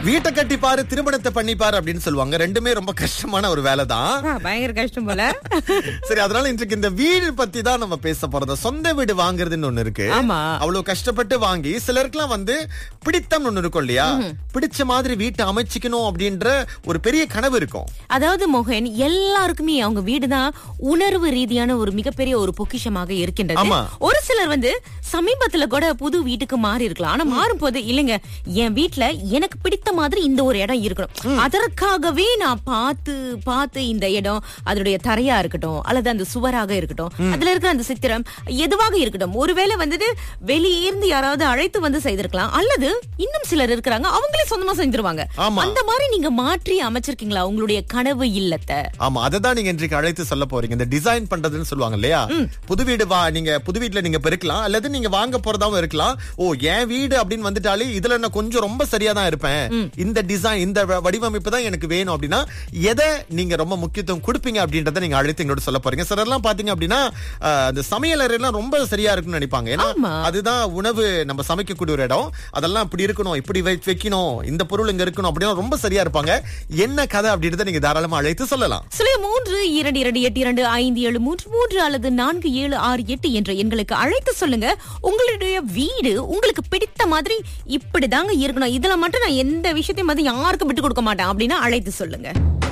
வீட்டை கட்டி பாரு திருமணத்தை பண்ணி பாரு அப்படின்னு சொல்லுவாங்க ரெண்டுமே ரொம்ப கஷ்டமான ஒரு வேலை தான் ஆ, பயங்கர கஷ்டம் போல சரி அதனால இன்றைக்கு இந்த வீடு பத்தி தான் நம்ம பேச போறது சொந்த வீடு வாங்குறதுன்னு ஒண்ணு இருக்கு ஆமா. அவ்வளவு கஷ்டப்பட்டு வாங்கி சிலருக்குலாம் வந்து பிடித்தம் ஒண்ணு இருக்கும் இல்லையா பிடிச்ச மாதிரி வீட்டை அமைச்சிக்கணும் அப்படின்ற ஒரு பெரிய கனவு இருக்கும் அதாவது மோகன் எல்லாருக்குமே அவங்க வீடுதான் உணர்வு ரீதியான ஒரு மிகப்பெரிய ஒரு பொக்கிஷமாக இருக்கின்றது ஆமா. ஒரு சிலர் வந்து சமீபத்துல கூட புது வீட்டுக்கு மாறி இருக்கலாம் ஆனா மாறும் போது இல்லைங்க என் வீட்ல எனக்கு பிடித்த மாதிரி இந்த ஒரு இடம் இருக்கணும் அதற்காகவே நான் பார்த்து பார்த்து இந்த இடம் அதனுடைய தரையா இருக்கட்டும் அல்லது அந்த சுவராக இருக்கட்டும் அதுல இருக்கிற அந்த சித்திரம் எதுவாக இருக்கட்டும் ஒருவேளை வந்துட்டு வெளியிருந்து யாராவது அழைத்து வந்து செய்திருக்கலாம் அல்லது இன்னும் சிலர் இருக்கிறாங்க அவங்களே சொந்தமா செஞ்சிருவாங்க ஆமா. அந்த மாதிரி நீங்க மாற்றி அமைச்சிருக்கீங்களா உங்களுடைய கனவு இல்லத்தை ஆமா அததான் நீங்க இன்றைக்கு அழைத்து சொல்ல போறீங்க இந்த டிசைன் பண்றதுன்னு சொல்லுவாங்க இல்லையா புது வீடு வா நீங்க புது வீட்டுல நீங்க இப்ப இருக்கலாம் அல்லது நீங்க வாங்க போறதாவும் இருக்கலாம் ஓ என் வீடு அப்படின்னு வந்துட்டாலே இதுல நான் கொஞ்சம் ரொம்ப சரியா தான் இருப்பேன் இந்த டிசைன் இந்த வ- வடிவமைப்பு தான் எனக்கு வேணும் அப்படின்னா எதை நீங்க ரொம்ப முக்கியத்துவம் கொடுப்பீங்க அப்படின்றத நீங்க அழைத்து எங்களோட சொல்ல போறீங்க சிலர்லாம் பாத்தீங்க அப்படின்னா அஹ், அந்த சமையல் அறையெல்லாம் ரொம்ப சரியா இருக்கும்னு நினைப்பாங்க ஏன்னா ஆமா. அதுதான் உணவு நம்ம சமைக்கக்கூடிய ஒரு இடம் அதெல்லாம் இப்படி இருக்கணும் இப்படி வை- வைக்கணும் இந்த பொருள் இங்க இருக்கணும் அப்படின்னா ரொம்ப சரியா இருப்பாங்க என்ன கதை அப்படின்றத நீங்க தாராளமா அழைத்து சொல்லலாம் சில மூன்று இரண்டு இரண்டு எட்டு இரண்டு ஐந்து ஏழு மூன்று மூன்று அல்லது நான்கு ஏழு ஆறு எட்டு என்ற எண்களுக்கு அழைத்து சொல்லுங்க உங்களுடைய வீடு உங்களுக்கு பிடித்த மாதிரி இப்படிதாங்க இருக்கணும் இதுல மட்டும் நான் எந்த விஷயத்தையும் வந்து யாருக்கும் விட்டு கொடுக்க மாட்டேன் அப்படின்னா அழைத்து சொல்லுங்க